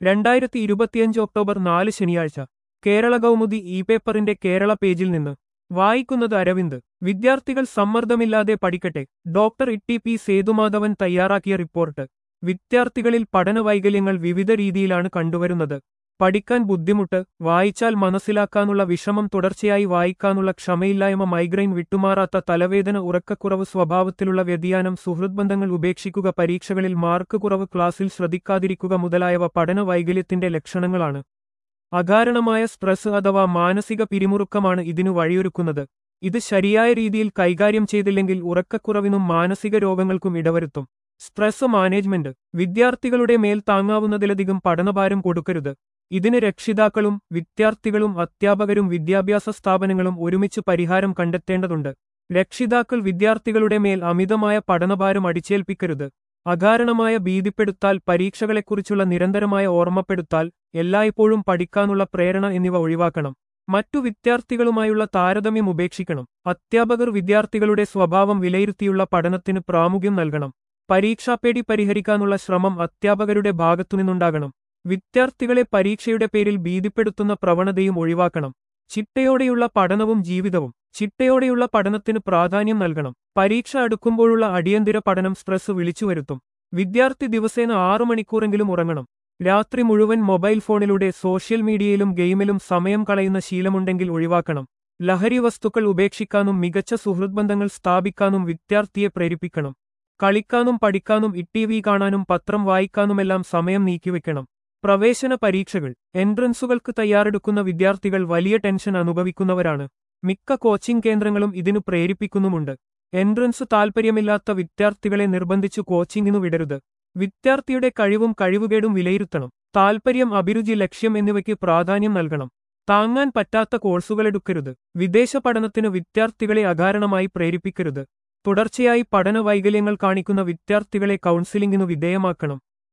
രണ്ടായിരത്തി ഇരുപത്തിയഞ്ച് ഒക്ടോബർ നാല് ശനിയാഴ്ച കേരള കൗമുദി ഇ പേപ്പറിന്റെ കേരള പേജിൽ നിന്ന് വായിക്കുന്നത് അരവിന്ദ് വിദ്യാർത്ഥികൾ സമ്മർദ്ദമില്ലാതെ പഠിക്കട്ടെ ഡോക്ടർ ഇട്ടി പി സേതുമാധവൻ തയ്യാറാക്കിയ റിപ്പോർട്ട് വിദ്യാർത്ഥികളിൽ പഠനവൈകല്യങ്ങൾ വിവിധ രീതിയിലാണ് കണ്ടുവരുന്നത് പഠിക്കാൻ ബുദ്ധിമുട്ട് വായിച്ചാൽ മനസ്സിലാക്കാനുള്ള വിഷമം തുടർച്ചയായി വായിക്കാനുള്ള ക്ഷമയില്ലായ്മ മൈഗ്രെയിൻ വിട്ടുമാറാത്ത തലവേദന ഉറക്കക്കുറവ് സ്വഭാവത്തിലുള്ള വ്യതിയാനം സുഹൃദ്ബന്ധങ്ങൾ ഉപേക്ഷിക്കുക പരീക്ഷകളിൽ മാർക്ക് കുറവ് ക്ലാസ്സിൽ ശ്രദ്ധിക്കാതിരിക്കുക മുതലായവ പഠന വൈകല്യത്തിന്റെ ലക്ഷണങ്ങളാണ് അകാരണമായ സ്ട്രെസ് അഥവാ മാനസിക പിരിമുറുക്കമാണ് ഇതിനു വഴിയൊരുക്കുന്നത് ഇത് ശരിയായ രീതിയിൽ കൈകാര്യം ചെയ്തില്ലെങ്കിൽ ഉറക്കക്കുറവിനും മാനസിക രോഗങ്ങൾക്കും ഇടവരുത്തും സ്ട്രെസ് മാനേജ്മെന്റ് വിദ്യാർത്ഥികളുടെ മേൽ താങ്ങാവുന്നതിലധികം പഠനഭാരം കൊടുക്കരുത് ഇതിന് രക്ഷിതാക്കളും വിദ്യാർത്ഥികളും അധ്യാപകരും വിദ്യാഭ്യാസ സ്ഥാപനങ്ങളും ഒരുമിച്ച് പരിഹാരം കണ്ടെത്തേണ്ടതുണ്ട് രക്ഷിതാക്കൾ വിദ്യാർത്ഥികളുടെ മേൽ അമിതമായ പഠനഭാരം അടിച്ചേൽപ്പിക്കരുത് അകാരണമായ ഭീതിപ്പെടുത്താൽ പരീക്ഷകളെക്കുറിച്ചുള്ള നിരന്തരമായ ഓർമ്മപ്പെടുത്താൽ എല്ലായ്പ്പോഴും പഠിക്കാനുള്ള പ്രേരണ എന്നിവ ഒഴിവാക്കണം മറ്റു വിദ്യാർത്ഥികളുമായുള്ള താരതമ്യം ഉപേക്ഷിക്കണം അധ്യാപകർ വിദ്യാർത്ഥികളുടെ സ്വഭാവം വിലയിരുത്തിയുള്ള പഠനത്തിന് പ്രാമുഖ്യം നൽകണം പരീക്ഷാപ്പേടി പരിഹരിക്കാനുള്ള ശ്രമം അധ്യാപകരുടെ ഭാഗത്തുനിന്നുണ്ടാകണം വിദ്യാർത്ഥികളെ പരീക്ഷയുടെ പേരിൽ ഭീതിപ്പെടുത്തുന്ന പ്രവണതയും ഒഴിവാക്കണം ചിട്ടയോടെയുള്ള പഠനവും ജീവിതവും ചിട്ടയോടെയുള്ള പഠനത്തിന് പ്രാധാന്യം നൽകണം പരീക്ഷ അടുക്കുമ്പോഴുള്ള അടിയന്തര പഠനം സ്ട്രെസ് വിളിച്ചുവരുത്തും വിദ്യാർത്ഥി ദിവസേന ആറു മണിക്കൂറെങ്കിലും ഉറങ്ങണം രാത്രി മുഴുവൻ മൊബൈൽ ഫോണിലൂടെ സോഷ്യൽ മീഡിയയിലും ഗെയിമിലും സമയം കളയുന്ന ശീലമുണ്ടെങ്കിൽ ഒഴിവാക്കണം ലഹരി വസ്തുക്കൾ ഉപേക്ഷിക്കാനും മികച്ച സുഹൃദ്ബന്ധങ്ങൾ സ്ഥാപിക്കാനും വിദ്യാർത്ഥിയെ പ്രേരിപ്പിക്കണം കളിക്കാനും പഠിക്കാനും ഇ കാണാനും പത്രം വായിക്കാനുമെല്ലാം സമയം നീക്കിവെക്കണം പ്രവേശന പരീക്ഷകൾ എൻട്രൻസുകൾക്ക് തയ്യാറെടുക്കുന്ന വിദ്യാർത്ഥികൾ വലിയ ടെൻഷൻ അനുഭവിക്കുന്നവരാണ് മിക്ക കോച്ചിംഗ് കേന്ദ്രങ്ങളും ഇതിനു പ്രേരിപ്പിക്കുന്നുമുണ്ട് എൻട്രൻസ് താൽപ്പര്യമില്ലാത്ത വിദ്യാർത്ഥികളെ നിർബന്ധിച്ചു കോച്ചിങ്ങിനു വിടരുത് വിദ്യാർത്ഥിയുടെ കഴിവും കഴിവുകേടും വിലയിരുത്തണം താൽപ്പര്യം അഭിരുചി ലക്ഷ്യം എന്നിവയ്ക്ക് പ്രാധാന്യം നൽകണം താങ്ങാൻ പറ്റാത്ത കോഴ്സുകളെടുക്കരുത് വിദേശ പഠനത്തിന് വിദ്യാർത്ഥികളെ അകാരണമായി പ്രേരിപ്പിക്കരുത് തുടർച്ചയായി പഠന വൈകല്യങ്ങൾ കാണിക്കുന്ന വിദ്യാർത്ഥികളെ കൗൺസിലിംഗിനു വിധേയമാക്കണം